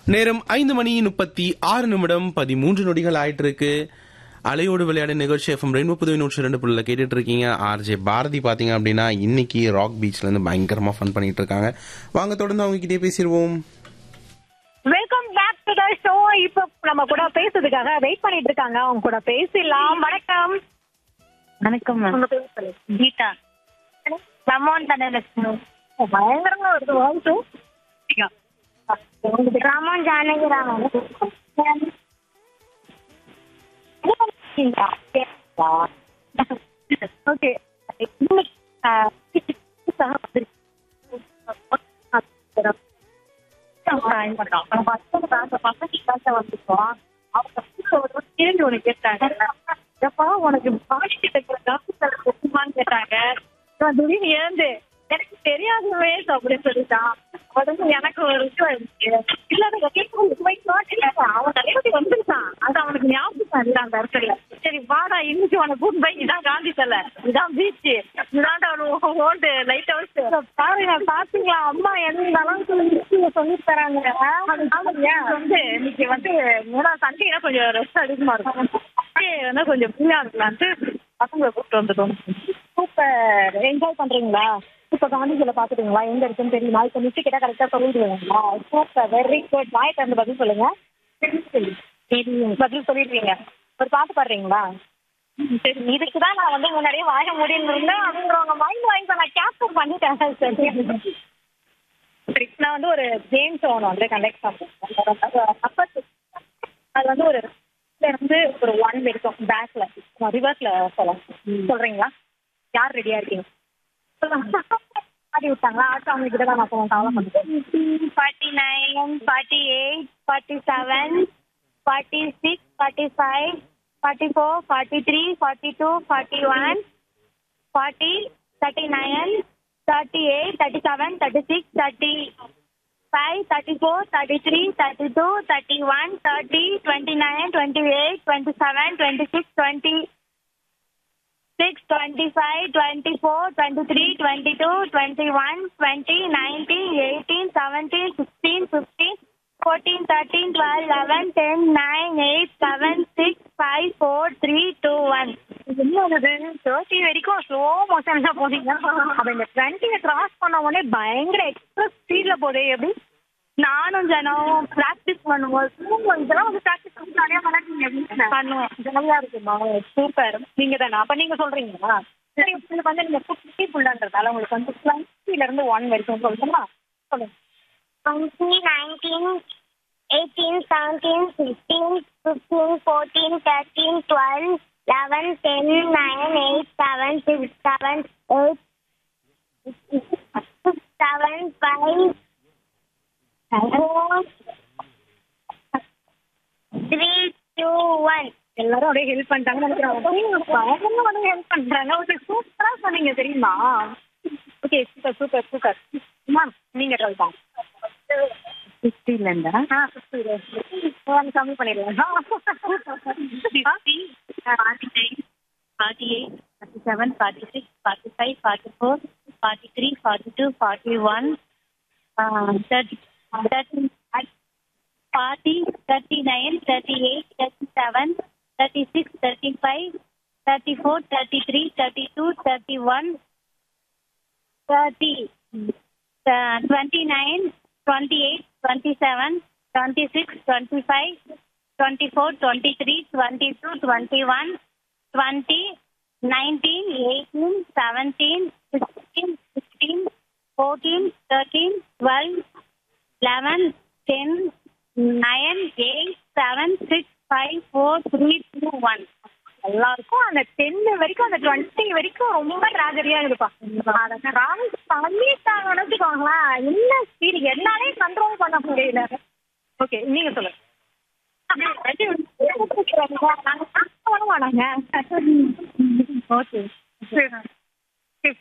நேரம் ஐந்து மணி முப்பத்தி ஆறு நிமிடம் பதிமூன்று நொடிகள் ஆயிட்டு இருக்கு அலையோடு விளையாட நிகழ்ச்சி எஃப்எம் ரெயின்போ புதுவை நூற்றி ரெண்டு புள்ள கேட்டுட்டு இருக்கீங்க ஆர்ஜே பாரதி பாத்தீங்க அப்படின்னா இன்னைக்கு ராக் பீச்ல இருந்து பயங்கரமா ஃபன் பண்ணிட்டு இருக்காங்க வாங்க தொடர்ந்து அவங்க கிட்டே பேசிடுவோம் welcome back to the show இப்போ நம்ம கூட பேசுறதுக்காக வெயிட் பண்ணிட்டு இருக்காங்க அவங்க கூட பேசிடலாம் வணக்கம் வணக்கம் மேம் உங்க பேர் சொல்லுங்க கீதா ரமோன் தனலட்சுமி பயங்கரமா வருது வாய்ஸ் ரமோன் ஜானகி ராமன் ஓகே உனக்கு பாட்டு கேட்டாங்க நான் திடீர்னு எழுந்து எனக்கு தெரியாதுமே அப்படின்னு சொல்லிட்டான் உடனே எனக்கு ஒரு விஷயம் இருந்துச்சு இல்ல எனக்கு கேட்கும் அவன் தலைவலி வந்துருக்கான் அது அவனுக்கு ஞாபகம் இல்லை அந்த இடத்துல சரி வாடா இன்னைக்கு உனக்கு கூட்டு போய் இதான் காந்தி சிலை இதான் பீச் இதான்டா ஒரு ஓல்டு லைட் ஹவுஸ் பாருங்க பாத்தீங்களா அம்மா எந்த அளவுக்கு சொல்லி தராங்க வந்து இன்னைக்கு வந்து மூணா சண்டேனா கொஞ்சம் ரெஸ்ட் அதிகமா இருக்கும் Sunday வந்து கொஞ்சம் ஃப்ரீயா இருக்கலான்ட்டு பசங்களை கூப்பிட்டு வந்துட்டோம் சூப்பர் என்ஜாய் பண்றீங்களா இப்ப காந்திஜில பாத்துட்டீங்களா எங்க இருக்குன்னு தெரியுமா இப்ப நிச்சு கிட்ட கரெக்டா சொல்லிடுவீங்களா சூப்பர் வெரி குட் வாய் திறந்து பதில் சொல்லுங்க பதில் சொல்லிடுவீங்க ஒரு பாட்டு பாடுறீங்களா சரி இதுக்கு தான் நான் வந்து முன்னாடியே வாங்க முடியும் இருந்தேன் அப்படின்றவங்க மைண்ட் வாங்கி நான் கேப்சர் பண்ணிட்டேன் சரி சரி நான் வந்து ஒரு கேம்ஸ் ஒன்று வந்து கண்டக்ட் பண்ணுறேன் அப்போ அது வந்து ஒரு இதுல இருந்து ஒரு ஒன் வரைக்கும் பேக்ல ரிவர்ஸ்ல சொல்லலாம் சொல்றீங்களா யார் ரெடியா இருக்கீங்க ஆடி விட்டாங்களா ஆட்டம் அவங்க கிட்ட தான் நான் போவேன் கவலை பண்ணிட்டேன் forty nine forty eight forty seven forty six forty five forty four forty three forty two forty one forty thirty nine thirty eight thirty seven thirty six thirty five thirty four thirty three thirty two thirty one thirty twenty nine twenty eight twenty seven twenty six twenty six, twenty-five, twenty-four, twenty-three, twenty-two, twenty-one, twenty, nineteen, eighteen, seventeen, sixteen, fifteen, fourteen, thirteen, twelve, eleven, ten, nine, eight, seven, six, five, four, three, two, one. என்னது thirty வரைக்கும் slow மோஷன்ல போனீங்க அப்ப இந்த டுவெண்ட்டியை cross பண்ண உடனே பயங்கர express ஸ்பீட்ல போதே எப்படி நானும் ஜனம் ப்ராக்டிஸ் பண்ணும்போது இதெல்லாம் வந்து ப்ராக்டிஸ் பண்ணி நிறைய பண்ணீங்க பண்ணுவோம் ஜாலியா இருக்குமா சூப்பர் நீங்க தானே அப்ப நீங்க சொல்றீங்களா சரி உங்களுக்கு வந்து நீங்க குட்டி புள்ளன்றதால உங்களுக்கு வந்து டுவெண்ட்டில இருந்து ஒன் வரைக்கும் சொல்லுமா சொல்லுங்க twenty, nineteen, eighteen, seventeen, sixteen, fifteen, fourteen, thirteen, twelve, eleven, ten, nine, eight, seven, six, seven, eight, six, seven, five, four, three, two, one. எல்லாரும் அப்படியே ஹெல்ப் பண்ணிட்டாங்கன்னு நினைக்கிறேன் பயங்கரமா வந்து ஹெல்ப் பண்றாங்க ஓகே சூப்பரா சொன்னீங்க தெரியுமா okay super super super ma'am நீங்க ட்ரை தான் ஃபிஃப்டில இருந்தா ஆ ஃபிஃப்டி கம்மி பண்ணிடலாம் forty nine forty eight forty seven forty six forty five forty four forty three forty two forty one thirty thirty forty thirty nine thirty eight thirty seven thirty six thirty five thirty four thirty three thirty two thirty one thirty twenty nine twenty eight twenty seven twenty six twenty five twenty four twenty three twenty two twenty one twenty nineteen eighteen seventeen sixteen sixteen fourteen thirteen twelve eleven ten nine eight seven six five four three two one எல்லாருக்கும் அந்த ten வரைக்கும் அந்த twenty வரைக்கும் ரொம்ப ராஜரியா இருப்பா அதை cross பண்ணிட்டாங்கன்னு வச்சுக்கோங்களேன் என்ன ஸ்பீடு என்னாலே கண்ட்ரோல் பண்ண முடியல ஓகே நீங்க சொல்லுங்க நாங்க ஓகே